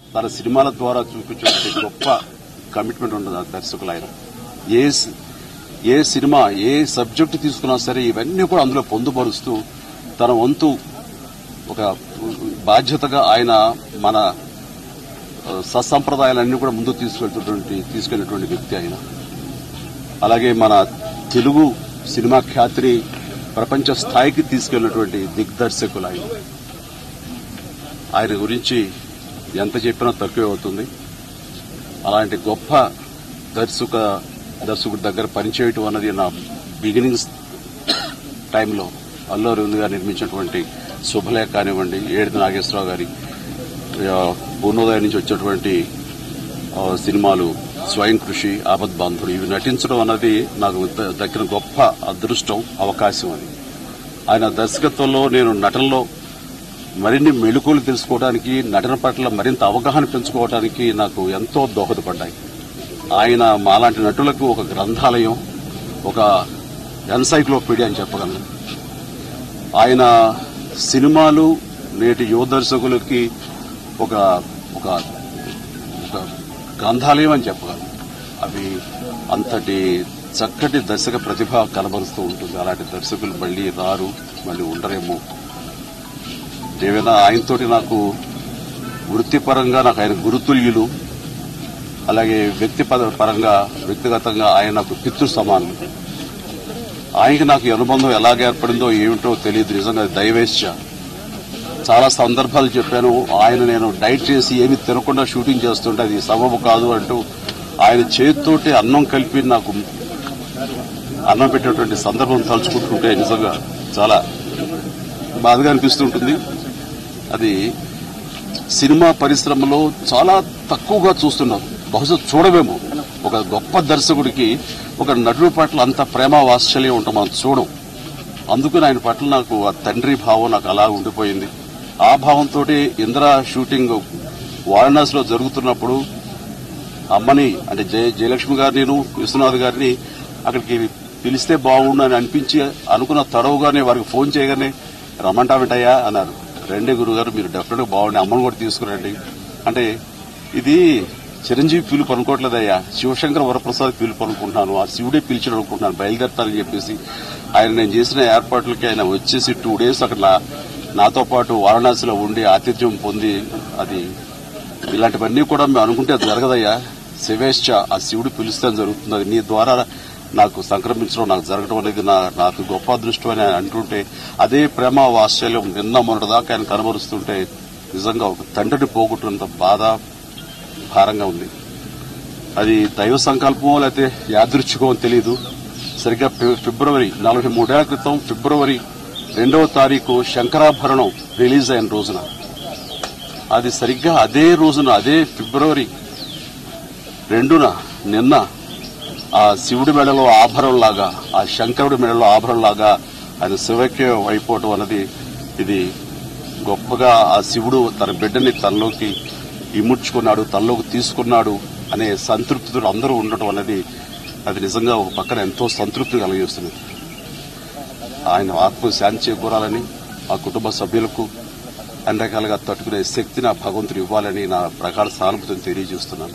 తన సినిమాల ద్వారా చూపించే గొప్ప కమిట్మెంట్ ఉంటుంది ఆ దర్శకులు ఆయన ఏ సి- ఏ సినిమా ఏ సబ్జెక్ట్ తీసుకున్నా సరే ఇవన్నీ కూడా అందులో పొందుపరుస్తూ తన వంతు ఒక బాధ్యతగా ఆయన మన ఆ, సత్సంప్రదాయాలన్నీ కూడా ముందుకు తీసుకెళ్తున్నటువంటి తీసుకెళ్లినటువంటి వ్యక్తి ఆయన అలాగే మన తెలుగు సినిమా ఖ్యాతిని ప్రపంచ స్థాయికి తీసుకెళ్లినటువంటి దిగ్దర్శకులు ఆయన ఆయన గురించి ఎంత చెప్పినా తక్కువే అవుతుంది అలాంటి గొప్ప దర్శక దర్శకుడి దగ్గర పనిచేయటం అన్నది నా బిగినింగ్స్ టైంలో అల్లు అరవింద్ గారు నిర్మించినటువంటి శుభలేఖ కానివ్వండి ఏడిది నాగేశ్వరరావు గారి ఆ, పూర్ణోదయం నుంచి వచ్చేటువంటి ఆ, సినిమాలు స్వయం కృషి ఆపద్ బాంధుడు ఇవి నటించడం అన్నది నాకు ద- దక్కిన గొప్ప అదృష్టం అవకాశం అని ఆయన దర్శకత్వంలో నేను నటనలో మరిన్ని మెళుకులు తెలుసుకోవడానికి నటన పట్ల మరింత అవగాహన పెంచుకోవడానికి నాకు ఎంతో దోహదపడ్డాయి ఆయన మాలాంటి నటులకు ఒక గ్రంథాలయం ఒక ఎన్సైక్లోపీడియా అని చెప్పగలను ఆయన సినిమాలు నేటి యువ దర్శకులకి ఒక ఒక ఒక గ్రంథాలయం అని చెప్పగలను అవి అంతటి చక్కటి దర్శక ప్రతిభ కనబరుస్తూ ఉంటుంది అలాంటి దర్శకులు మళ్ళీ రారు మళ్ళీ ఉండరేమో ఏమైనా ఆయనతోటి నాకు వృత్తిపరంగా నాకు ఆయన గురుతుల్యులు అలాగే వ్యక్తి పరంగా వ్యక్తిగతంగా ఆయన నాకు పితృ సమానం ఆయనకి నాకు ఈ అనుబంధం ఎలాగ ఏర్పడిందో ఏమిటో తెలియదు నిజంగా అది దైవేచ్ఛ చాలా సందర్భాలు చెప్పాను ఆయన నేను డైట్ చేసి ఏమి తినకుండా షూటింగ్ చేస్తుంటే అది సబబు కాదు అంటూ ఆయన చేతితోటి అన్నం కలిపి నాకు అన్నం పెట్టినటువంటి సందర్భం తలుచుకుంటుంటే నిజంగా చాలా బాధగా అనిపిస్తుంటుంది అది సినిమా పరిశ్రమలో చాలా తక్కువగా చూస్తున్నాం బహుశా చూడమేమో ఒక గొప్ప దర్శకుడికి ఒక నటుడి పట్ల అంత ప్రేమ వాత్సల్యం ఉంటాం మనం చూడం అందుకని ఆయన పట్ల నాకు ఆ తండ్రి భావం నాకు అలా ఉండిపోయింది ఆ భావంతో ఇందిరా షూటింగ్ వారణాసిలో జరుగుతున్నప్పుడు అమ్మని అంటే జయ జయలక్ష్మి గారిని విశ్వనాథ్ గారిని అక్కడికి పిలిస్తే బాగుండు అని అనిపించి అనుకున్న తడవుగానే వారికి ఫోన్ చేయగానే రమ్మంటావిటయ్యా అన్నారు రెండే గురుగారు మీరు డెఫినెట్ గా బాగుండి అమ్మని కూడా తీసుకురండి అంటే ఇది చిరంజీవి పిలుపు అనుకోవట్లేదయ్యా శివశంకర వరప్రసాద్ పిలుపు అనుకుంటున్నాను ఆ శివుడే పిలిచాడు అనుకుంటున్నాను బయలుదేరతానని చెప్పేసి ఆయన నేను చేసిన ఏర్పాట్లకి ఆయన వచ్చేసి టూ డేస్ అక్కడ నా- నాతో పాటు వారణాసిలో ఉండి ఆతిథ్యం పొంది అది ఇలాంటివన్నీ కూడా మేము అనుకుంటే అది జరగదయ్యా శివేశ్చ ఆ శివుడు పిలిస్తే జరుగుతుంది అది నీ ద్వారా నాకు సంక్రమించడం నాకు జరగడం అనేది నా నాకు గొప్ప అదృష్టం అని ఆయన అంటుంటే అదే ప్రేమ వాత్సల్యం నిన్న మొన్నటిదాకా ఆయన కనబరుస్తుంటే నిజంగా ఒక తండ్రిని పోగొట్టుకున్నంత బాధ భారంగా ఉంది అది దైవ సంకల్పమో లేకపోతే యాదృచ్ఛికమో తెలియదు సరిగ్గా ఫి- ఫిబ్రవరి నలభై మూడేళ్ల క్రితం ఫిబ్రవరి రెండవ తారీఖు శంకరాభరణం రిలీజ్ అయిన రోజున అది సరిగ్గా అదే రోజున అదే ఫిబ్రవరి రెండున నిన్న ఆ శివుడి మెడలో ఆభరణంలాగా ఆ శంకరుడి మెడలో ఆభరణంలాగా ఆయన శివైక్యం అయిపోవటం అన్నది ఇది గొప్పగా ఆ శివుడు తన బిడ్డని తనలోకి ఇముడ్చుకున్నాడు తనలోకి తీసుకున్నాడు అనే సంతృప్తితో అందరూ ఉండటం అనేది అది నిజంగా ఒక పక్కన ఎంతో సంతృప్తి కలిగిస్తుంది ఆయన ఆత్మ శాంతి చేకూరాలని ఆ కుటుంబ సభ్యులకు అన్ని రకాలుగా తట్టుకునే శక్తిని ఆ భగవంతుడు ఇవ్వాలని నా ప్రకార సానుభూతిని తెలియజేస్తున్నాను